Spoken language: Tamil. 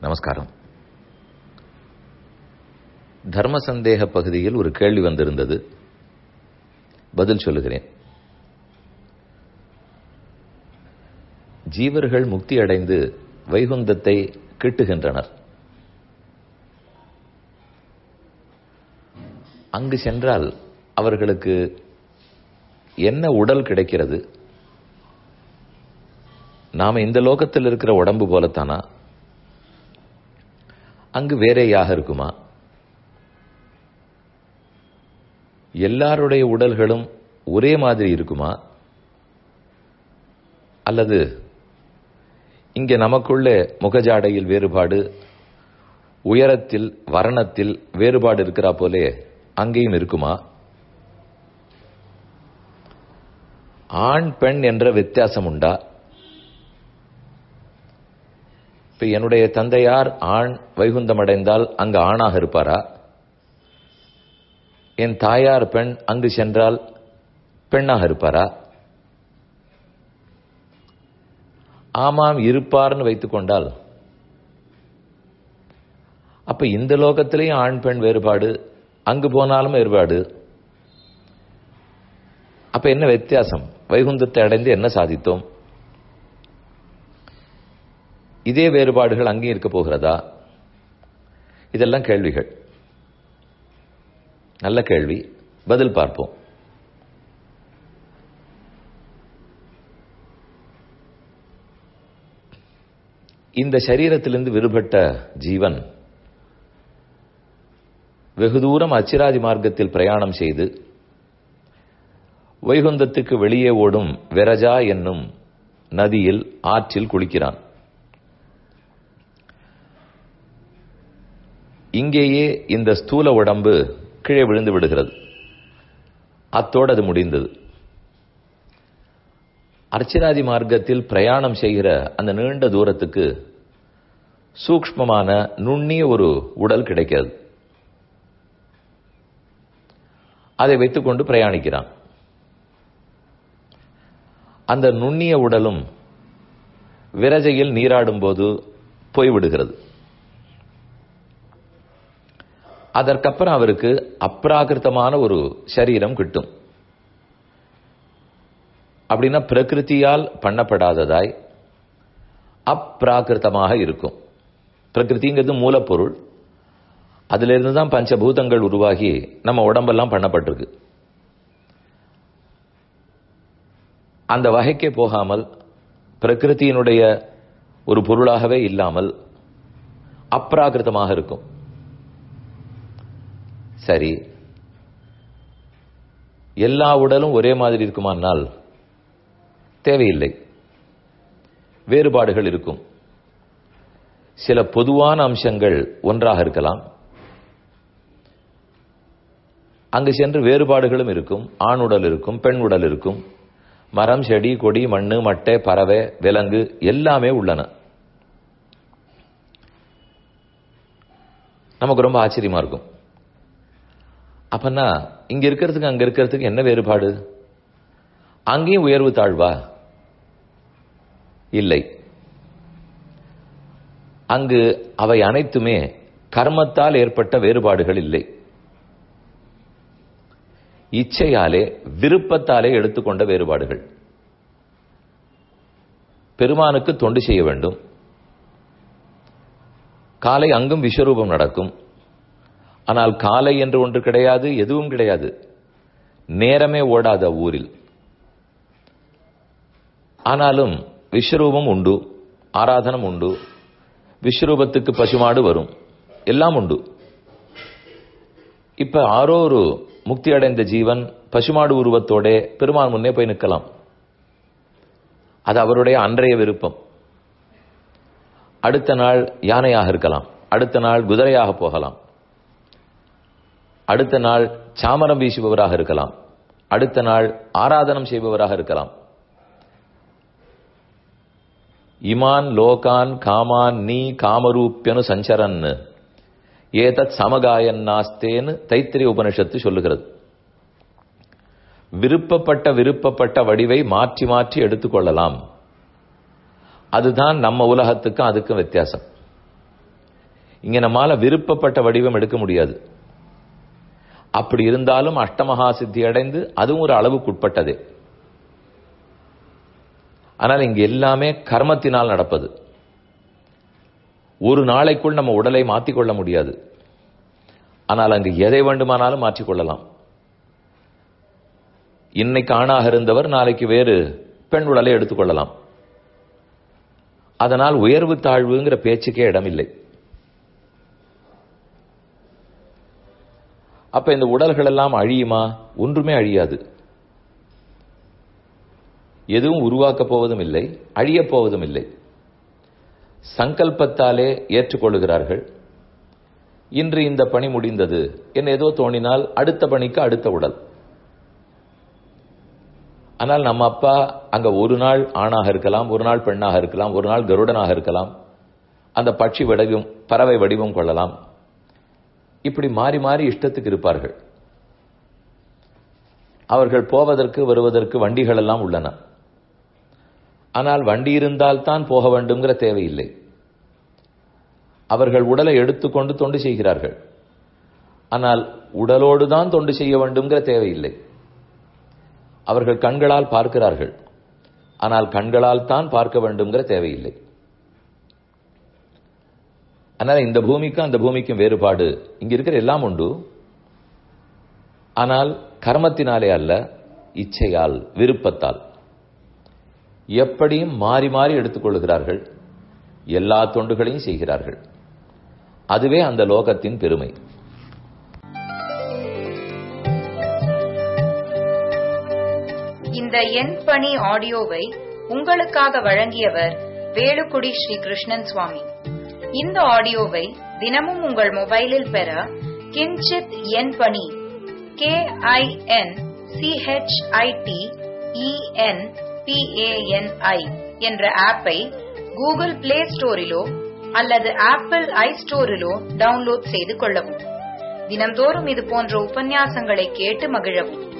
நமஸ்காரம் தர்ம சந்தேக பகுதியில் ஒரு கேள்வி வந்திருந்தது பதில் சொல்லுகிறேன் ஜீவர்கள் முக்தி அடைந்து வைகுந்தத்தை கிட்டுகின்றனர் அங்கு சென்றால் அவர்களுக்கு என்ன உடல் கிடைக்கிறது நாம இந்த லோகத்தில் இருக்கிற உடம்பு போலத்தானா அங்கு வேறேயாக இருக்குமா எல்லாருடைய உடல்களும் ஒரே மாதிரி இருக்குமா அல்லது இங்கே நமக்குள்ளே முகஜாடையில் வேறுபாடு உயரத்தில் வர்ணத்தில் வேறுபாடு இருக்கிறா போலே அங்கேயும் இருக்குமா ஆண் பெண் என்ற வித்தியாசம் உண்டா இப்ப என்னுடைய தந்தையார் ஆண் வைகுந்தம் அடைந்தால் அங்கு ஆணாக இருப்பாரா என் தாயார் பெண் அங்கு சென்றால் பெண்ணாக இருப்பாரா ஆமாம் இருப்பார்னு வைத்துக் கொண்டால் அப்ப இந்த லோகத்திலேயும் ஆண் பெண் வேறுபாடு அங்கு போனாலும் வேறுபாடு அப்ப என்ன வித்தியாசம் வைகுந்தத்தை அடைந்து என்ன சாதித்தோம் இதே வேறுபாடுகள் அங்கேயும் இருக்க போகிறதா இதெல்லாம் கேள்விகள் நல்ல கேள்வி பதில் பார்ப்போம் இந்த சரீரத்திலிருந்து விடுபட்ட ஜீவன் வெகு தூரம் அச்சிராதி மார்க்கத்தில் பிரயாணம் செய்து வைகுந்தத்துக்கு வெளியே ஓடும் வெரஜா என்னும் நதியில் ஆற்றில் குளிக்கிறான் இங்கேயே இந்த ஸ்தூல உடம்பு கீழே விழுந்து விடுகிறது அத்தோடு அது முடிந்தது அர்ச்சராதி மார்க்கத்தில் பிரயாணம் செய்கிற அந்த நீண்ட தூரத்துக்கு சூக்மமான நுண்ணிய ஒரு உடல் கிடைக்கிறது அதை வைத்துக்கொண்டு பிரயாணிக்கிறான் அந்த நுண்ணிய உடலும் விரஜையில் நீராடும் போது போய்விடுகிறது அதற்கப்புறம் அவருக்கு அப்ராகிருத்தமான ஒரு சரீரம் கிட்டும் அப்படின்னா பிரகிருத்தியால் பண்ணப்படாததாய் அப்ராகிருத்தமாக இருக்கும் பிரகிருதிங்கிறது மூலப்பொருள் அதிலிருந்து தான் பஞ்சபூதங்கள் உருவாகி நம்ம உடம்பெல்லாம் பண்ணப்பட்டிருக்கு அந்த வகைக்கே போகாமல் பிரகிருத்தியினுடைய ஒரு பொருளாகவே இல்லாமல் அப்ராகிருத்தமாக இருக்கும் சரி எல்லா உடலும் ஒரே மாதிரி இருக்குமானால் தேவையில்லை வேறுபாடுகள் இருக்கும் சில பொதுவான அம்சங்கள் ஒன்றாக இருக்கலாம் அங்கு சென்று வேறுபாடுகளும் இருக்கும் ஆண் உடல் இருக்கும் பெண் உடல் இருக்கும் மரம் செடி கொடி மண்ணு மட்டை பறவை விலங்கு எல்லாமே உள்ளன நமக்கு ரொம்ப ஆச்சரியமா இருக்கும் அப்பன்னா இங்க இருக்கிறதுக்கு அங்க இருக்கிறதுக்கு என்ன வேறுபாடு அங்கேயும் உயர்வு தாழ்வா இல்லை அங்கு அவை அனைத்துமே கர்மத்தால் ஏற்பட்ட வேறுபாடுகள் இல்லை இச்சையாலே விருப்பத்தாலே எடுத்துக்கொண்ட வேறுபாடுகள் பெருமானுக்கு தொண்டு செய்ய வேண்டும் காலை அங்கும் விஸ்வரூபம் நடக்கும் ஆனால் காலை என்று ஒன்று கிடையாது எதுவும் கிடையாது நேரமே ஓடாத ஊரில் ஆனாலும் விஸ்வரூபம் உண்டு ஆராதனம் உண்டு விஸ்வரூபத்துக்கு பசுமாடு வரும் எல்லாம் உண்டு இப்ப ஆரோ ஒரு முக்தி அடைந்த ஜீவன் பசுமாடு உருவத்தோட பெருமான் முன்னே போய் நிற்கலாம் அது அவருடைய அன்றைய விருப்பம் அடுத்த நாள் யானையாக இருக்கலாம் அடுத்த நாள் குதிரையாக போகலாம் அடுத்த நாள் சாமரம் வீசுபவராக இருக்கலாம் அடுத்த நாள் ஆராதனம் செய்பவராக இருக்கலாம் இமான் லோகான் காமான் நீ காமரூப்பியனு சஞ்சரன் ஏதத் சமகாயன் நாஸ்தேன்னு தைத்திரிய உபனிஷத்து சொல்லுகிறது விருப்பப்பட்ட விருப்பப்பட்ட வடிவை மாற்றி மாற்றி எடுத்துக்கொள்ளலாம் அதுதான் நம்ம உலகத்துக்கும் அதுக்கும் வித்தியாசம் இங்க நம்மால விருப்பப்பட்ட வடிவம் எடுக்க முடியாது அப்படி இருந்தாலும் அஷ்டமகா சித்தி அடைந்து அதுவும் ஒரு அளவுக்குட்பட்டதே ஆனால் இங்க எல்லாமே கர்மத்தினால் நடப்பது ஒரு நாளைக்குள் நம்ம உடலை மாற்றிக்கொள்ள முடியாது ஆனால் அங்கு எதை வேண்டுமானாலும் மாற்றிக்கொள்ளலாம் இன்னைக்கு ஆணாக இருந்தவர் நாளைக்கு வேறு பெண் உடலை எடுத்துக்கொள்ளலாம் அதனால் உயர்வு தாழ்வுங்கிற பேச்சுக்கே இடமில்லை அப்ப இந்த உடல்கள் எல்லாம் அழியுமா ஒன்றுமே அழியாது எதுவும் உருவாக்கப் போவதும் இல்லை அழியப் போவதும் இல்லை சங்கல்பத்தாலே ஏற்றுக்கொள்கிறார்கள் இன்று இந்த பணி முடிந்தது என்ன ஏதோ தோணினால் அடுத்த பணிக்கு அடுத்த உடல் ஆனால் நம்ம அப்பா அங்க ஒரு நாள் ஆணாக இருக்கலாம் ஒரு நாள் பெண்ணாக இருக்கலாம் ஒரு நாள் கருடனாக இருக்கலாம் அந்த பட்சி வடிவம் பறவை வடிவம் கொள்ளலாம் இப்படி மாறி மாறி இஷ்டத்துக்கு இருப்பார்கள் அவர்கள் போவதற்கு வருவதற்கு வண்டிகள் எல்லாம் உள்ளன ஆனால் வண்டி இருந்தால் தான் போக வேண்டும்ங்கிற தேவையில்லை அவர்கள் உடலை எடுத்துக்கொண்டு தொண்டு செய்கிறார்கள் ஆனால் உடலோடு தான் தொண்டு செய்ய வேண்டும்ங்கிற தேவையில்லை அவர்கள் கண்களால் பார்க்கிறார்கள் ஆனால் கண்களால் தான் பார்க்க வேண்டும்ங்கிற தேவையில்லை அதனால இந்த பூமிக்கும் அந்த பூமிக்கும் வேறுபாடு இங்க இருக்கிற எல்லாம் உண்டு ஆனால் கர்மத்தினாலே அல்ல இச்சையால் விருப்பத்தால் எப்படியும் மாறி மாறி எடுத்துக்கொள்கிறார்கள் எல்லா தொண்டுகளையும் செய்கிறார்கள் அதுவே அந்த லோகத்தின் பெருமை இந்த எண் பணி ஆடியோவை உங்களுக்காக வழங்கியவர் வேலுக்குடி ஸ்ரீ கிருஷ்ணன் சுவாமி இந்த ஆடியோவை தினமும் உங்கள் மொபைலில் பெற கிஞ்சித் எண் பணி கே ஐ என் சிஹெச்ஐடி இஎன் பிஏஎன்ஐ என்ற ஆப்பை கூகுள் பிளே ஸ்டோரிலோ அல்லது ஆப்பிள் ஐ ஸ்டோரிலோ டவுன்லோட் செய்து கொள்ளவும் தினம்தோறும் இது போன்ற உபன்யாசங்களை கேட்டு மகிழவும்